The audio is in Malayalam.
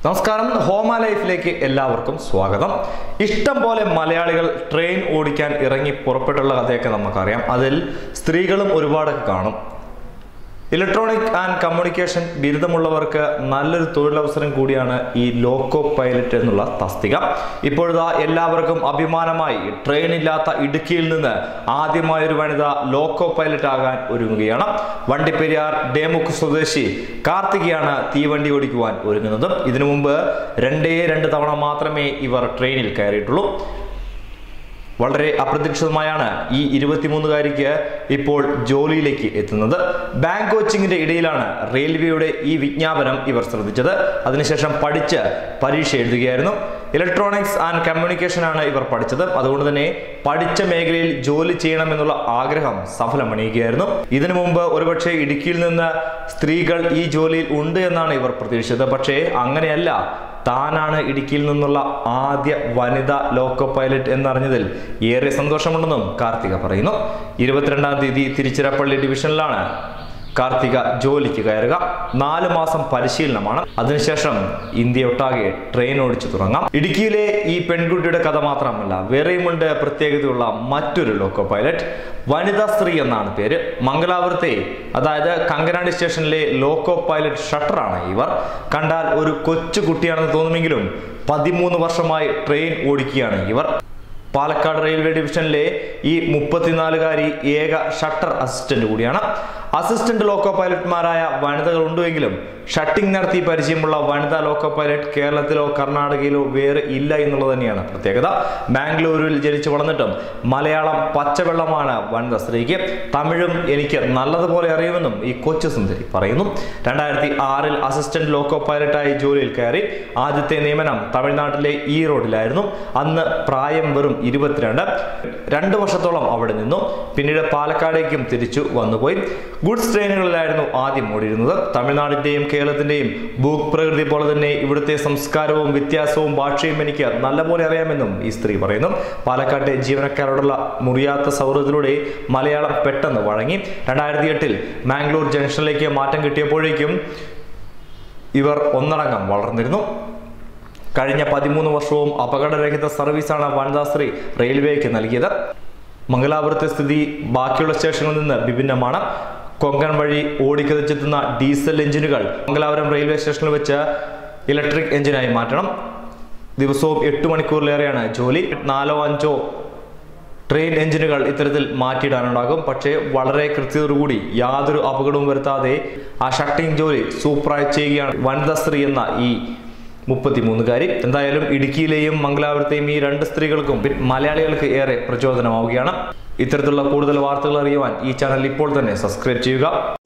നമസ്കാരം ഹോമ ലൈഫിലേക്ക് എല്ലാവർക്കും സ്വാഗതം ഇഷ്ടം പോലെ മലയാളികൾ ട്രെയിൻ ഓടിക്കാൻ ഇറങ്ങി പുറപ്പെട്ടുള്ള കഥയൊക്കെ നമുക്കറിയാം അതിൽ സ്ത്രീകളും ഒരുപാട് കാണും ഇലക്ട്രോണിക് ആൻഡ് കമ്മ്യൂണിക്കേഷൻ ബിരുദമുള്ളവർക്ക് നല്ലൊരു തൊഴിലവസരം കൂടിയാണ് ഈ ലോക്കോ പൈലറ്റ് എന്നുള്ള തസ്തിക ഇപ്പോഴതാ എല്ലാവർക്കും അഭിമാനമായി ട്രെയിൻ ഇല്ലാത്ത ഇടുക്കിയിൽ നിന്ന് ആദ്യമായൊരു വനിത ലോക്കോ പൈലറ്റ് ആകാൻ ഒരുങ്ങുകയാണ് വണ്ടിപ്പെരിയാർ ഡേമുക്ക് സ്വദേശി കാർത്തികയാണ് തീവണ്ടി ഓടിക്കുവാൻ ഒരുങ്ങുന്നത് ഇതിനു മുമ്പ് രണ്ടേ രണ്ട് തവണ മാത്രമേ ഇവർ ട്രെയിനിൽ കയറിയിട്ടുള്ളൂ വളരെ അപ്രതീക്ഷിതമായാണ് ഈ ഇരുപത്തിമൂന്നുകാരിക്ക് ഇപ്പോൾ ജോലിയിലേക്ക് എത്തുന്നത് ബാങ്ക് കോച്ചിങ്ങിന്റെ ഇടയിലാണ് റെയിൽവേയുടെ ഈ വിജ്ഞാപനം ഇവർ ശ്രദ്ധിച്ചത് അതിനുശേഷം പഠിച്ച് പരീക്ഷ എഴുതുകയായിരുന്നു ഇലക്ട്രോണിക്സ് ആൻഡ് കമ്മ്യൂണിക്കേഷൻ ആണ് ഇവർ പഠിച്ചത് അതുകൊണ്ട് തന്നെ പഠിച്ച മേഖലയിൽ ജോലി ചെയ്യണമെന്നുള്ള ആഗ്രഹം സഫലമണിയുകയായിരുന്നു ഇതിനു മുമ്പ് ഒരുപക്ഷെ ഇടുക്കിയിൽ നിന്ന് സ്ത്രീകൾ ഈ ജോലിയിൽ ഉണ്ട് എന്നാണ് ഇവർ പ്രതീക്ഷിച്ചത് പക്ഷേ അങ്ങനെയല്ല താനാണ് ഇടുക്കിയിൽ നിന്നുള്ള ആദ്യ വനിതാ ലോക്കോ പൈലറ്റ് എന്നറിഞ്ഞതിൽ ഏറെ സന്തോഷമുണ്ടെന്നും കാർത്തിക പറയുന്നു ഇരുപത്തിരണ്ടാം തീയതി തിരുച്ചിറപ്പള്ളി ഡിവിഷനിലാണ് കാർത്തിക ജോലിക്ക് കയറുക നാല് മാസം പരിശീലനമാണ് അതിനുശേഷം ഇന്ത്യയൊട്ടാകെ ട്രെയിൻ ഓടിച്ചു തുടങ്ങാം ഇടുക്കിയിലെ ഈ പെൺകുട്ടിയുടെ കഥ മാത്രമല്ല വേറെയുമുണ്ട് പ്രത്യേകതയുള്ള മറ്റൊരു ലോക്കോ പൈലറ്റ് വനിതാ സ്ത്രീ എന്നാണ് പേര് മംഗലാപുരത്തെ അതായത് കങ്കനാടി സ്റ്റേഷനിലെ ലോക്കോ പൈലറ്റ് ഷട്ടറാണ് ഇവർ കണ്ടാൽ ഒരു കൊച്ചു കുട്ടിയാണെന്ന് തോന്നുമെങ്കിലും പതിമൂന്ന് വർഷമായി ട്രെയിൻ ഓടിക്കുകയാണ് ഇവർ പാലക്കാട് റെയിൽവേ ഡിവിഷനിലെ ഈ മുപ്പത്തിനാലുകാരി ഏക ഷട്ടർ അസിസ്റ്റന്റ് കൂടിയാണ് അസിസ്റ്റന്റ് ലോക്കോ പൈലറ്റ്മാരായ വനിതകൾ ഉണ്ടെങ്കിലും ഷട്ടിംഗ് നടത്തി പരിചയമുള്ള വനിതാ ലോക്കോ പൈലറ്റ് കേരളത്തിലോ കർണാടകയിലോ വേറെ ഇല്ല എന്നുള്ളത് തന്നെയാണ് പ്രത്യേകത ബാംഗ്ലൂരിൽ ജനിച്ചു വളർന്നിട്ടും മലയാളം പച്ചവെള്ളമാണ് വനിതാ സ്ത്രീക്ക് തമിഴും എനിക്ക് നല്ലതുപോലെ അറിയുമെന്നും ഈ കൊച്ചു സുന്ദരി പറയുന്നു രണ്ടായിരത്തി ആറിൽ അസിസ്റ്റന്റ് ലോക്കോ പൈലറ്റായി ജോലിയിൽ കയറി ആദ്യത്തെ നിയമനം തമിഴ്നാട്ടിലെ ഈ റോഡിലായിരുന്നു അന്ന് പ്രായം വെറും ഇരുപത്തിരണ്ട് രണ്ട് വർഷത്തോളം അവിടെ നിന്നു പിന്നീട് പാലക്കാടേക്കും തിരിച്ചു വന്നുപോയി ഗുഡ്സ് ട്രെയിനുകളിലായിരുന്നു ആദ്യം ഓടിയിരുന്നത് തമിഴ്നാടിന്റെയും കേരളത്തിന്റെയും ഭൂപ്രകൃതി പോലെ തന്നെ ഇവിടുത്തെ സംസ്കാരവും വ്യത്യാസവും ഭാഷയും എനിക്ക് നല്ലപോലെ അറിയാമെന്നും ഈ സ്ത്രീ പറയുന്നു പാലക്കാട്ടെ ജീവനക്കാരോടുള്ള മുറിയാത്ത സൗഹൃദത്തിലൂടെ മലയാളം പെട്ടെന്ന് വഴങ്ങി രണ്ടായിരത്തി എട്ടിൽ മാംഗ്ലൂർ ജംഗ്ഷനിലേക്ക് മാറ്റം കിട്ടിയപ്പോഴേക്കും ഇവർ ഒന്നടങ്കം വളർന്നിരുന്നു കഴിഞ്ഞ പതിമൂന്ന് വർഷവും അപകടരഹിത സർവീസാണ് വനിതാ സ്ത്രീ റെയിൽവേക്ക് നൽകിയത് മംഗലാപുരത്തെ സ്ഥിതി ബാക്കിയുള്ള സ്റ്റേഷനുകളിൽ നിന്ന് വിഭിന്നമാണ് കൊങ്കൺ വഴി ഓടിക്കതിച്ചെത്തുന്ന ഡീസൽ എഞ്ചിനുകൾ മംഗലാപുരം റെയിൽവേ സ്റ്റേഷനിൽ വെച്ച് ഇലക്ട്രിക് എഞ്ചിനായി മാറ്റണം ദിവസവും എട്ട് മണിക്കൂറിലേറെയാണ് ജോലി നാലോ അഞ്ചോ ട്രെയിൻ എഞ്ചിനുകൾ ഇത്തരത്തിൽ മാറ്റിയിടാനുണ്ടാകും പക്ഷേ വളരെ കൃത്യതയോടുകൂടി യാതൊരു അപകടവും വരുത്താതെ ആ ഷട്ടിംഗ് ജോലി സൂപ്പറായി ചെയ്യുകയാണ് വനിതാ സ്ത്രീ എന്ന ഈ മുപ്പത്തിമൂന്നുകാരി എന്തായാലും ഇടുക്കിയിലെയും മംഗലാപുരത്തെയും ഈ രണ്ട് സ്ത്രീകൾക്കും മലയാളികൾക്ക് ഏറെ പ്രചോദനമാവുകയാണ് ഇത്തരത്തിലുള്ള കൂടുതൽ വാർത്തകൾ അറിയുവാൻ ഈ ചാനൽ ഇപ്പോൾ തന്നെ സബ്സ്ക്രൈബ് ചെയ്യുക